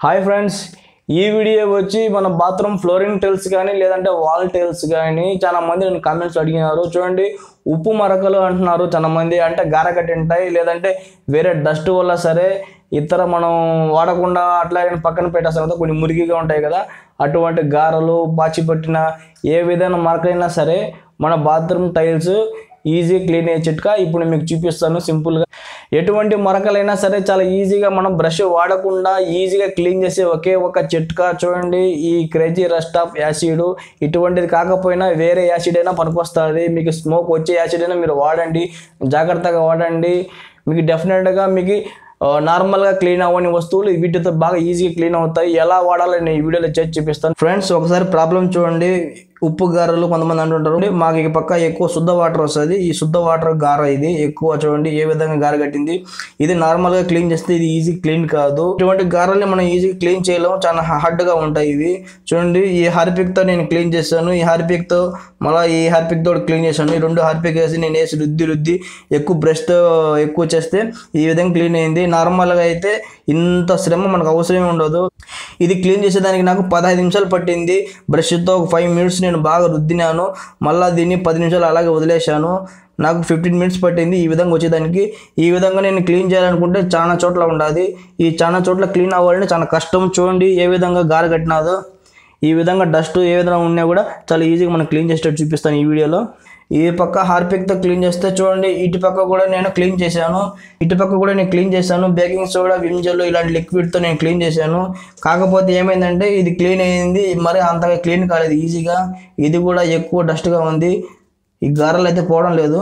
hi friends ఈ video వచ్చి మన బాత్రూమ్ ఫ్లోరింగ్ టైల్స్ కానీ లేదంటే వాల్ టైల్స్ కానీ చాలా మంది నేను కామెంట్స్ అడిగినారు చూడండి ఉప్పు మరకలు అంటున్నారు చాలా మంది అంటే గారగట్టి ఉంటాయి లేదంటే వేరే డస్ట్ వల్ల సరే ఇతర మనం వాడకుండా అట్లా పక్కన పెట్టేస్తాం కదా కొన్ని మురికిగా ఉంటాయి కదా అటువంటి గారలు పాచి పట్టిన ఏ విధమైన మరకైనా సరే మన బాత్రూమ్ టైల్స్ ఈజీ క్లీన్ అయ్యే చిట్కా ఇప్పుడు మీకు చూపిస్తాను సింపుల్గా ఎటువంటి మరకలైనా సరే చాలా ఈజీగా మనం బ్రష్ వాడకుండా ఈజీగా క్లీన్ చేసే ఒకే ఒక చిట్కా చూడండి ఈ క్రేజీ రస్ట్ ఆఫ్ యాసిడ్ ఇటువంటిది కాకపోయినా వేరే యాసిడ్ అయినా పనికొస్తుంది మీకు స్మోక్ వచ్చే యాసిడ్ అయినా మీరు వాడండి జాగ్రత్తగా వాడండి మీకు డెఫినెట్గా మీకు ఆ, నార్మల్గా క్లీన్ అవ్వని వస్తువులు వీటితో బాగా ఈజీగా క్లీన్ అవుతాయి ఎలా వాడాలో నేను ఈ వీడియోలో చేసి చూపిస్తాను ఫ్రెండ్స్ ఒకసారి ప్రాబ్లం చూడండి ఉప్పు గారెలు కొంతమంది అంటుంటారు మాకు ఈ పక్క ఎక్కువ శుద్ధ వాటర్ వస్తుంది ఈ శుద్ధ వాటర్ గార ఇది ఎక్కువ చూడండి ఏ విధంగా గార కట్టింది ఇది నార్మల్గా క్లీన్ చేస్తే ఇది ఈజీ క్లీన్ కాదు ఇటువంటి గారెల్ని మనం ఈజీగా క్లీన్ చేయలేము చాలా హార్డ్గా ఉంటాయి ఇవి చూడండి ఈ హార్పిక్తో నేను క్లీన్ చేశాను ఈ హార్పిక్తో మళ్ళీ ఈ హార్పిక్ తోటి క్లీన్ చేశాను ఈ రెండు హార్పిక్ వేసి నేను వేసి రుద్ది రుద్ది ఎక్కువ బ్రష్తో ఎక్కువ చేస్తే ఈ విధంగా క్లీన్ అయింది నార్మల్గా అయితే ఇంత శ్రమ మనకు అవసరమే ఉండదు ఇది క్లీన్ చేసేదానికి నాకు పదహైదు నిమిషాలు పట్టింది బ్రష్తో ఒక ఫైవ్ మినిట్స్ నేను బాగా రుద్దినాను మళ్ళీ దీన్ని పది నిమిషాలు అలాగే వదిలేశాను నాకు ఫిఫ్టీన్ మినిట్స్ పట్టింది ఈ విధంగా వచ్చేదానికి ఈ విధంగా నేను క్లీన్ చేయాలనుకుంటే చాలా చోట్ల ఉండాలి ఈ చాలా చోట్ల క్లీన్ అవ్వాలంటే చాలా కష్టం చూడండి ఏ విధంగా గార కట్టినాదో ఈ విధంగా డస్ట్ ఏ విధంగా ఉన్నా కూడా చాలా ఈజీగా మనం క్లీన్ చేసేటట్టు చూపిస్తాను ఈ వీడియోలో ఈ పక్క హార్పిక్తో క్లీన్ చేస్తే చూడండి ఇటు పక్క కూడా నేను క్లీన్ చేశాను ఇటు పక్క కూడా నేను క్లీన్ చేశాను బేకింగ్ సోడా విమ్ జెల్ ఇలాంటి లిక్విడ్తో నేను క్లీన్ చేశాను కాకపోతే ఏమైందంటే ఇది క్లీన్ అయింది మరి అంతగా క్లీన్ కాలేదు ఈజీగా ఇది కూడా ఎక్కువ డస్ట్గా ఉంది ఈ గారెలు అయితే పోవడం లేదు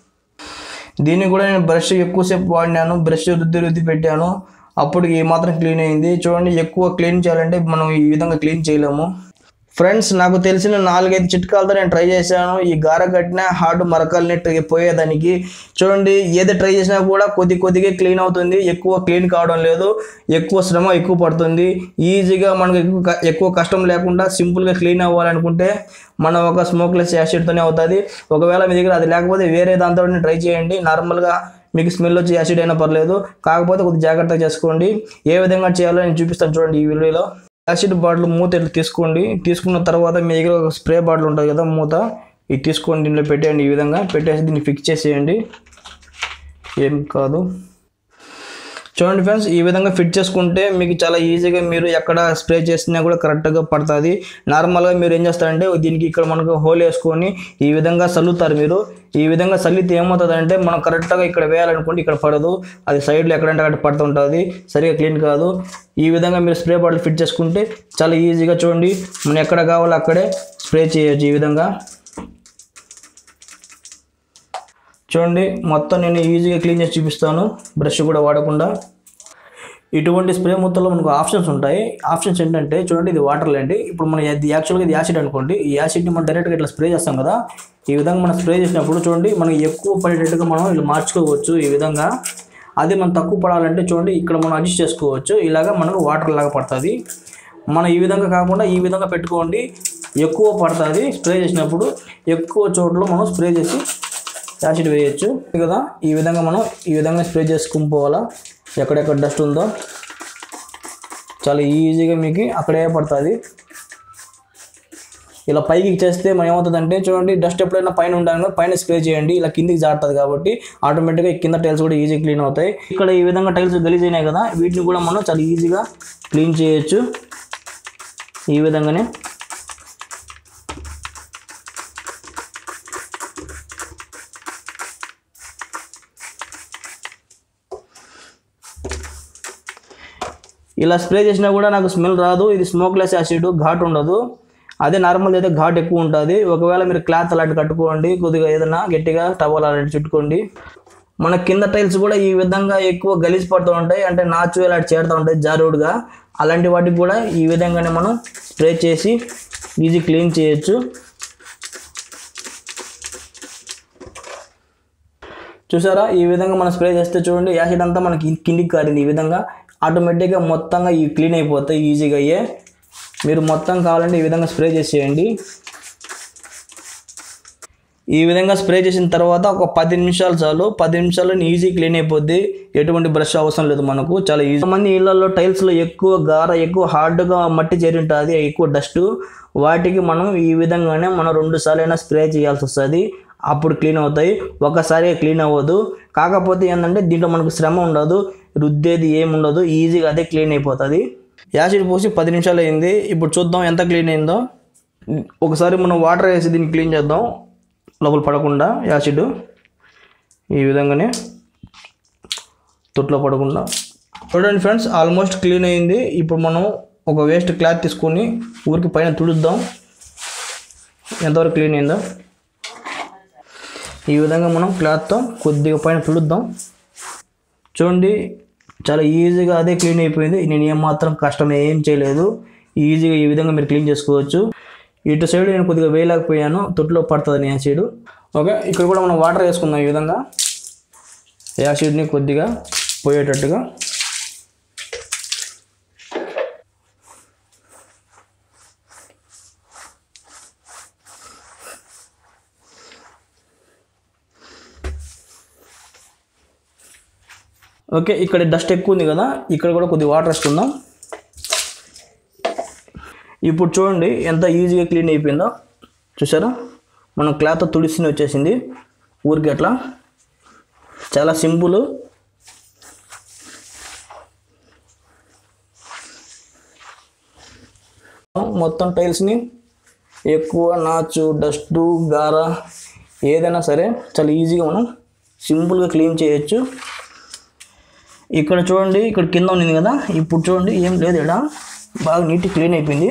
దీన్ని కూడా నేను బ్రష్ ఎక్కువసేపు వాడినాను బ్రష్ రుద్ది రుద్ది పెట్టాను అప్పుడు ఈ మాత్రం క్లీన్ అయింది చూడండి ఎక్కువ క్లీన్ చేయాలంటే మనం ఈ విధంగా క్లీన్ చేయలేము ఫ్రెండ్స్ నాకు తెలిసిన నాలుగైదు చిట్కాలతో నేను ట్రై చేశాను ఈ గార కట్టిన హార్డ్ మరకల్ని ట్రై- పోయేదానికి చూడండి ఏది ట్రై చేసినా కూడా కొద్ది కొద్దిగా క్లీన్ అవుతుంది ఎక్కువ క్లీన్ కావడం లేదు ఎక్కువ శ్రమ ఎక్కువ పడుతుంది ఈజీగా మనకు ఎక్కువ క- ఎక్కువ కష్టం లేకుండా సింపుల్గా క్లీన్ అవ్వాలనుకుంటే మనం ఒక స్మోక్లెస్ యాసిడ్తోనే అవుతుంది ఒకవేళ మీ దగ్గర అది లేకపోతే వేరే దాంతో ట్రై చేయండి నార్మల్గా మీకు స్మెల్ వచ్చి యాసిడ్ అయినా పర్లేదు కాకపోతే కొద్దిగా జాగ్రత్తగా చేసుకోండి ఏ విధంగా చేయాలో నేను చూపిస్తాను చూడండి ఈ వీడియోలో యాసిడ్ బాటిల్ మూత ఇట్లా తీసుకోండి తీసుకున్న తర్వాత మీ దగ్గర ఒక స్ప్రే బాటిల్ ఉంటుంది కదా మూత ఇది తీసుకోండి దీంట్లో పెట్టేయండి ఈ విధంగా పెట్టేసి దీన్ని ఫిక్స్ చేసేయండి ఏం కాదు చూడండి ఫ్రెండ్స్ ఈ విధంగా ఫిట్ చేసుకుంటే మీకు చాలా ఈజీగా మీరు ఎక్కడ స్ప్రే చేసినా కూడా కరెక్ట్గా పడుతుంది నార్మల్గా మీరు ఏం చేస్తారంటే దీనికి ఇక్కడ మనకు హోల్ వేసుకొని ఈ విధంగా చల్లుతారు మీరు ఈ విధంగా చల్లితే ఏమవుతుందంటే మనం కరెక్ట్గా ఇక్కడ వేయాలనుకుంటే ఇక్కడ పడదు అది సైడ్లో ఎక్కడంటే అక్కడ పడుతుంటుంది సరిగా క్లీన్ కాదు ఈ విధంగా మీరు స్ప్రే బాటిల్ ఫిట్ చేసుకుంటే చాలా ఈజీగా చూడండి మనం ఎక్కడ కావాలో అక్కడే స్ప్రే చేయొచ్చు ఈ విధంగా చూడండి మొత్తం నేను ఈజీగా క్లీన్ చేసి చూపిస్తాను బ్రష్ కూడా వాడకుండా ఇటువంటి స్ప్రే మొత్తంలో మనకు ఆప్షన్స్ ఉంటాయి ఆప్షన్స్ ఏంటంటే చూడండి ఇది వాటర్ లేండి ఇప్పుడు మనం ఇది యాక్చువల్గా ఇది యాసిడ్ అనుకోండి ఈ యాసిడ్ని మనం డైరెక్ట్గా ఇట్లా స్ప్రే చేస్తాం కదా ఈ విధంగా మనం స్ప్రే చేసినప్పుడు చూడండి మనకి ఎక్కువ పడేటట్టుగా మనం ఇలా మార్చుకోవచ్చు ఈ విధంగా అది మనం తక్కువ పడాలంటే చూడండి ఇక్కడ మనం అడ్జస్ట్ చేసుకోవచ్చు ఇలాగా మనకు వాటర్ లాగా పడుతుంది మనం ఈ విధంగా కాకుండా ఈ విధంగా పెట్టుకోండి ఎక్కువ పడుతుంది స్ప్రే చేసినప్పుడు ఎక్కువ చోట్ల మనం స్ప్రే చేసి యాసిడ్ వేయచ్చు కదా ఈ విధంగా మనం ఈ విధంగా స్ప్రే చేసుకుని పోవాలా ఎక్కడెక్కడ డస్ట్ ఉందో చాలా ఈజీగా మీకు అక్కడే పడుతుంది ఇలా పైకి చేస్తే మనం ఏమవుతుందంటే చూడండి డస్ట్ ఎప్పుడైనా పైన ఉండాలి పైన స్ప్రే చేయండి ఇలా కిందికి జారుతుంది కాబట్టి ఆటోమేటిక్గా ఈ కింద టైల్స్ కూడా ఈజీ క్లీన్ అవుతాయి ఇక్కడ ఈ విధంగా టైల్స్ గలీజ్ అయినాయి కదా వీటిని కూడా మనం చాలా ఈజీగా క్లీన్ చేయొచ్చు ఈ విధంగానే ఇలా స్ప్రే చేసినా కూడా నాకు స్మెల్ రాదు ఇది స్మోక్లెస్ యాసిడ్ ఘాట్ ఉండదు అదే నార్మల్ అయితే ఘాట్ ఎక్కువ ఉంటుంది ఒకవేళ మీరు క్లాత్ అలాంటి కట్టుకోండి కొద్దిగా ఏదైనా గట్టిగా టవల్ అలాంటి చుట్టుకోండి మన కింద టైల్స్ కూడా ఈ విధంగా ఎక్కువ గలీజ్ పడుతూ ఉంటాయి అంటే నాచు అలాంటి చేరుతూ ఉంటాయి జారుడుగా అలాంటి వాటికి కూడా ఈ విధంగానే మనం స్ప్రే చేసి ఈజీ క్లీన్ చేయొచ్చు చూసారా ఈ విధంగా మనం స్ప్రే చేస్తే చూడండి యాసిడ్ అంతా మనకి కిందికి కారింది ఈ విధంగా ఆటోమేటిక్గా మొత్తంగా ఈ క్లీన్ అయిపోతాయి ఈజీగా అయ్యే మీరు మొత్తం కావాలంటే ఈ విధంగా స్ప్రే చేసేయండి ఈ విధంగా స్ప్రే చేసిన తర్వాత ఒక పది నిమిషాలు చాలు పది నిమిషాల్లో ఈజీ క్లీన్ అయిపోద్ది ఎటువంటి బ్రష్ అవసరం లేదు మనకు చాలా ఈజీ మంది ఇళ్లలో టైల్స్లో ఎక్కువ గార ఎక్కువ హార్డ్గా మట్టి చేరి ఉంటుంది ఎక్కువ డస్ట్ వాటికి మనం ఈ విధంగానే మనం రెండు సార్లు అయినా స్ప్రే చేయాల్సి వస్తుంది అప్పుడు క్లీన్ అవుతాయి ఒకసారి క్లీన్ అవ్వదు కాకపోతే ఏంటంటే దీంట్లో మనకు శ్రమ ఉండదు రుద్దేది ఏమి ఉండదు ఈజీగా అదే క్లీన్ అయిపోతుంది యాసిడ్ పోసి పది నిమిషాలు అయింది ఇప్పుడు చూద్దాం ఎంత క్లీన్ అయిందో ఒకసారి మనం వాటర్ వేసి దీన్ని క్లీన్ చేద్దాం లోపల పడకుండా యాసిడ్ ఈ విధంగానే తొట్లో పడకుండా చూడండి ఫ్రెండ్స్ ఆల్మోస్ట్ క్లీన్ అయింది ఇప్పుడు మనం ఒక వేస్ట్ క్లాత్ తీసుకొని ఊరికి పైన తుడుద్దాం ఎంతవరకు క్లీన్ అయిందో ఈ విధంగా మనం క్లాత్తో కొద్దిగా పైన తుడుద్దాం చూడండి చాలా ఈజీగా అదే క్లీన్ అయిపోయింది నేను ఏమాత్రం కష్టం ఏం చేయలేదు ఈజీగా ఈ విధంగా మీరు క్లీన్ చేసుకోవచ్చు ఇటు సైడ్ నేను కొద్దిగా వేయలేకపోయాను తొట్టులో పడుతుంది యాసిడ్ ఓకే ఇక్కడ కూడా మనం వాటర్ వేసుకుందాం ఈ విధంగా యాసిడ్ని కొద్దిగా పోయేటట్టుగా ఓకే ఇక్కడ డస్ట్ ఎక్కువ ఉంది కదా ఇక్కడ కూడా కొద్దిగా వాటర్ వేసుకుందాం ఇప్పుడు చూడండి ఎంత ఈజీగా క్లీన్ అయిపోయిందో చూసారా మనం క్లాత్ తుడిసిని వచ్చేసింది ఊరికి అట్లా చాలా సింపుల్ మొత్తం టైల్స్ని ఎక్కువ నాచు డస్ట్ గార ఏదైనా సరే చాలా ఈజీగా మనం సింపుల్గా క్లీన్ చేయొచ్చు ఇక్కడ చూడండి ఇక్కడ కింద ఉంది కదా ఇప్పుడు చూడండి ఏం లేదు ఇక్కడ బాగా నీట్ క్లీన్ అయిపోయింది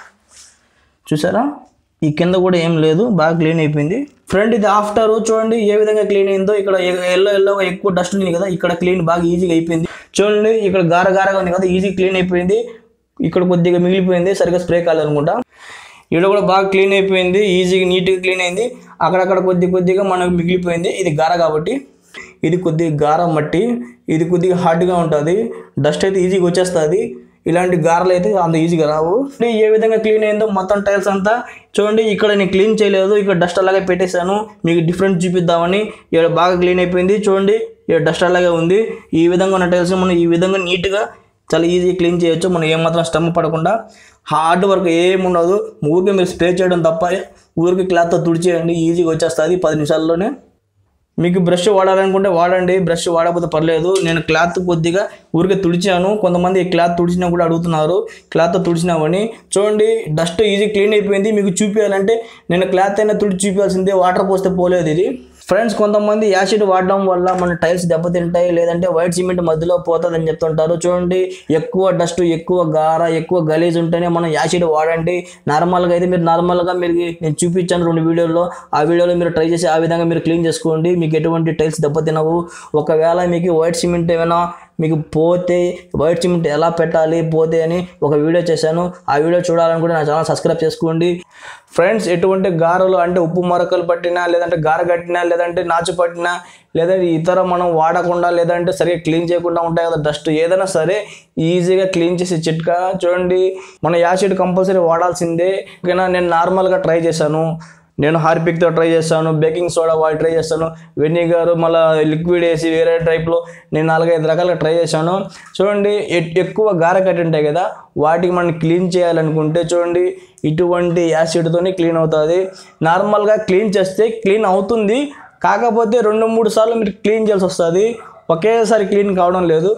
చూసారా ఈ కింద కూడా ఏం లేదు బాగా క్లీన్ అయిపోయింది ఫ్రంట్ ఇది ఆఫ్టర్ చూడండి ఏ విధంగా క్లీన్ అయిందో ఇక్కడ ఎల్లో ఎల్లో ఎక్కువ డస్ట్ ఉంది కదా ఇక్కడ క్లీన్ బాగా ఈజీగా అయిపోయింది చూడండి ఇక్కడ గార గారగా ఉంది కదా ఈజీ క్లీన్ అయిపోయింది ఇక్కడ కొద్దిగా మిగిలిపోయింది సరిగ్గా స్ప్రే కాలేదనుకుంటా ఇక్కడ కూడా బాగా క్లీన్ అయిపోయింది ఈజీగా నీట్గా క్లీన్ అయింది అక్కడక్కడ కొద్ది కొద్దిగా మనకు మిగిలిపోయింది ఇది గార కాబట్టి ఇది కొద్దిగా గార మట్టి ఇది కొద్దిగా హార్డ్గా ఉంటుంది డస్ట్ అయితే ఈజీగా వచ్చేస్తుంది ఇలాంటి గారెలు అయితే అంత ఈజీగా రావు ఇది ఏ విధంగా క్లీన్ అయిందో మొత్తం టైల్స్ అంతా చూడండి ఇక్కడ నేను క్లీన్ చేయలేదు ఇక్కడ డస్ట్ అలాగే పెట్టేశాను మీకు డిఫరెంట్ చూపిద్దామని ఇక్కడ బాగా క్లీన్ అయిపోయింది చూడండి ఇక్కడ డస్ట్ అలాగే ఉంది ఈ విధంగా ఉన్న టైల్స్ మనం ఈ విధంగా నీట్గా చాలా ఈజీ క్లీన్ చేయొచ్చు మనం ఏమాత్రం శ్రమ పడకుండా హార్డ్ వర్క్ ఏముండదు ఊరికి మీరు స్ప్రే చేయడం తప్ప ఊరికి క్లాత్తో తుడిచేయండి ఈజీగా వచ్చేస్తుంది పది నిమిషాల్లోనే మీకు బ్రష్ వాడాలనుకుంటే వాడండి బ్రష్ వాడకపోతే పర్లేదు నేను క్లాత్ కొద్దిగా ఊరికే తుడిచాను కొంతమంది ఈ క్లాత్ తుడిచినా కూడా అడుగుతున్నారు క్లాత్ తుడిచినామని చూడండి డస్ట్ ఈజీ క్లీన్ అయిపోయింది మీకు చూపించాలంటే నేను క్లాత్ అయినా తుడిచి చూపించాల్సిందే వాటర్ పోస్తే పోలేదు ఇది ఫ్రెండ్స్ కొంతమంది యాసిడ్ వాడడం వల్ల మన టైల్స్ దెబ్బతింటాయి లేదంటే వైట్ సిమెంట్ మధ్యలో పోతుందని చెప్తుంటారు చూడండి ఎక్కువ డస్ట్ ఎక్కువ గార ఎక్కువ గలీజ్ ఉంటేనే మనం యాసిడ్ వాడండి నార్మల్గా అయితే మీరు నార్మల్గా మీరు నేను చూపించాను రెండు వీడియోల్లో ఆ వీడియోలో మీరు ట్రై చేసి ఆ విధంగా మీరు క్లీన్ చేసుకోండి మీకు ఎటువంటి టైల్స్ దెబ్బతినవు ఒకవేళ మీకు వైట్ సిమెంట్ ఏమైనా మీకు పోతే వైట్ సిమెంట్ ఎలా పెట్టాలి పోతే అని ఒక వీడియో చేశాను ఆ వీడియో చూడాలనుకుంటే నా ఛానల్ సబ్స్క్రైబ్ చేసుకోండి ఫ్రెండ్స్ ఎటువంటి గారెలు అంటే ఉప్పు మరకలు పట్టినా లేదంటే గార కట్టినా లేదంటే నాచు పట్టినా లేదంటే ఇతర మనం వాడకుండా లేదంటే సరిగ్గా క్లీన్ చేయకుండా ఉంటాయి కదా డస్ట్ ఏదైనా సరే ఈజీగా క్లీన్ చేసే చిట్కా చూడండి మన యాసిడ్ కంపల్సరీ వాడాల్సిందే ఓకేనా నేను నార్మల్గా ట్రై చేశాను నేను హార్పిక్తో ట్రై చేస్తాను బేకింగ్ సోడా వాడి ట్రై చేస్తాను వెనిగర్ మళ్ళీ లిక్విడ్ వేసి వేరే టైప్లో నేను నాలుగైదు రకాలుగా ట్రై చేశాను చూడండి ఎ- ఎక్కువ గార కట్టి ఉంటాయి కదా వాటికి మనం క్లీన్ చేయాలనుకుంటే చూడండి ఇటువంటి యాసిడ్తోనే క్లీన్ అవుతుంది నార్మల్గా క్లీన్ చేస్తే క్లీన్ అవుతుంది కాకపోతే రెండు మూడు సార్లు మీరు క్లీన్ చేయాల్సి వస్తుంది ఒకేసారి క్లీన్ కావడం లేదు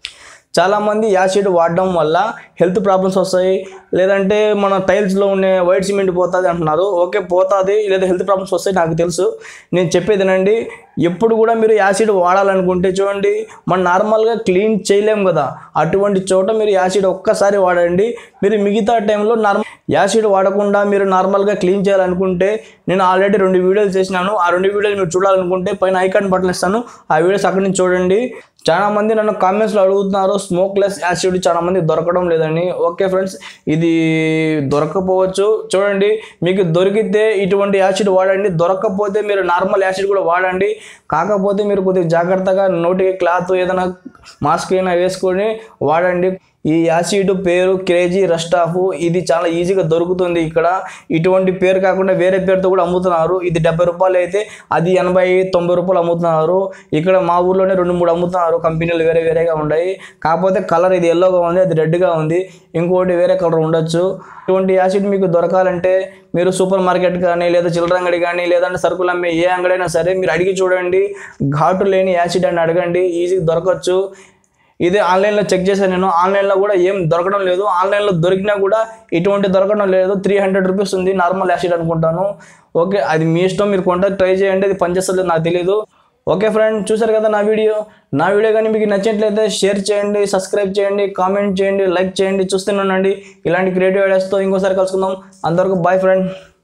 చాలామంది యాసిడ్ వాడడం వల్ల హెల్త్ ప్రాబ్లమ్స్ వస్తాయి లేదంటే మన టైల్స్లో ఉండే వైట్ సిమెంట్ పోతుంది అంటున్నారు ఓకే పోతుంది లేదా హెల్త్ ప్రాబ్లమ్స్ వస్తాయి నాకు తెలుసు నేను చెప్పేదేనండి ఎప్పుడు కూడా మీరు యాసిడ్ వాడాలనుకుంటే చూడండి మనం నార్మల్గా క్లీన్ చేయలేం కదా అటువంటి చోట మీరు యాసిడ్ ఒక్కసారి వాడండి మీరు మిగతా టైంలో నార్మల్ యాసిడ్ వాడకుండా మీరు నార్మల్గా క్లీన్ చేయాలనుకుంటే నేను ఆల్రెడీ రెండు వీడియోలు చేసినాను ఆ రెండు వీడియోలు మీరు చూడాలనుకుంటే పైన ఐకాన్ బటన్ ఇస్తాను ఆ వీడియోస్ అక్కడి నుంచి చూడండి చాలా మంది నన్ను కామెంట్స్లో అడుగుతున్నారు స్మోక్లెస్ యాసిడ్ చాలా మంది దొరకడం లేదని ఓకే ఫ్రెండ్స్ ఇది దొరకపోవచ్చు చూడండి మీకు దొరికితే ఇటువంటి యాసిడ్ వాడండి దొరకకపోతే మీరు నార్మల్ యాసిడ్ కూడా వాడండి కాకపోతే మీరు కొద్దిగా జాగ్రత్తగా నోటికి క్లాత్ ఏదైనా మాస్క్ అయినా వేసుకొని వాడండి ఈ యాసిడ్ పేరు క్రేజీ రస్టాఫ్ ఇది చాలా ఈజీగా దొరుకుతుంది ఇక్కడ ఇటువంటి పేరు కాకుండా వేరే పేరుతో కూడా అమ్ముతున్నారు ఇది డెబ్బై రూపాయలు అయితే అది ఎనభై తొంభై రూపాయలు అమ్ముతున్నారు ఇక్కడ మా ఊర్లోనే రెండు మూడు అమ్ముతున్నారు కంపెనీలు వేరే వేరేగా ఉన్నాయి కాకపోతే కలర్ ఇది ఎల్లోగా ఉంది అది రెడ్గా ఉంది ఇంకోటి వేరే కలర్ ఉండొచ్చు ఇటువంటి యాసిడ్ మీకు దొరకాలంటే మీరు సూపర్ మార్కెట్ కానీ లేదా చిల్లర అంగడి కానీ లేదంటే సరుకులు అమ్మే ఏ అంగడైనా సరే మీరు అడిగి చూడండి ఘాటు లేని యాసిడ్ అని అడగండి ఈజీగా దొరకచ్చు ఇది ఆన్లైన్లో చెక్ చేశాను నేను ఆన్లైన్లో కూడా ఏం దొరకడం లేదు ఆన్లైన్లో దొరికినా కూడా ఇటువంటి దొరకడం లేదు త్రీ హండ్రెడ్ రూపీస్ ఉంది నార్మల్ యాసిడ్ అనుకుంటాను ఓకే అది మీ ఇష్టం మీరు కొంట ట్రై చేయండి అది పనిచేస్తుంది నాకు తెలియదు ఓకే ఫ్రెండ్ చూసారు కదా నా వీడియో నా వీడియో కానీ మీకు నచ్చినట్లయితే షేర్ చేయండి సబ్స్క్రైబ్ చేయండి కామెంట్ చేయండి లైక్ చేయండి చూస్తూనే ఉండండి ఇలాంటి క్రియేటివ్ ఐడియాస్తో ఇంకోసారి కలుసుకుందాం అంతవరకు బాయ్ ఫ్రెండ్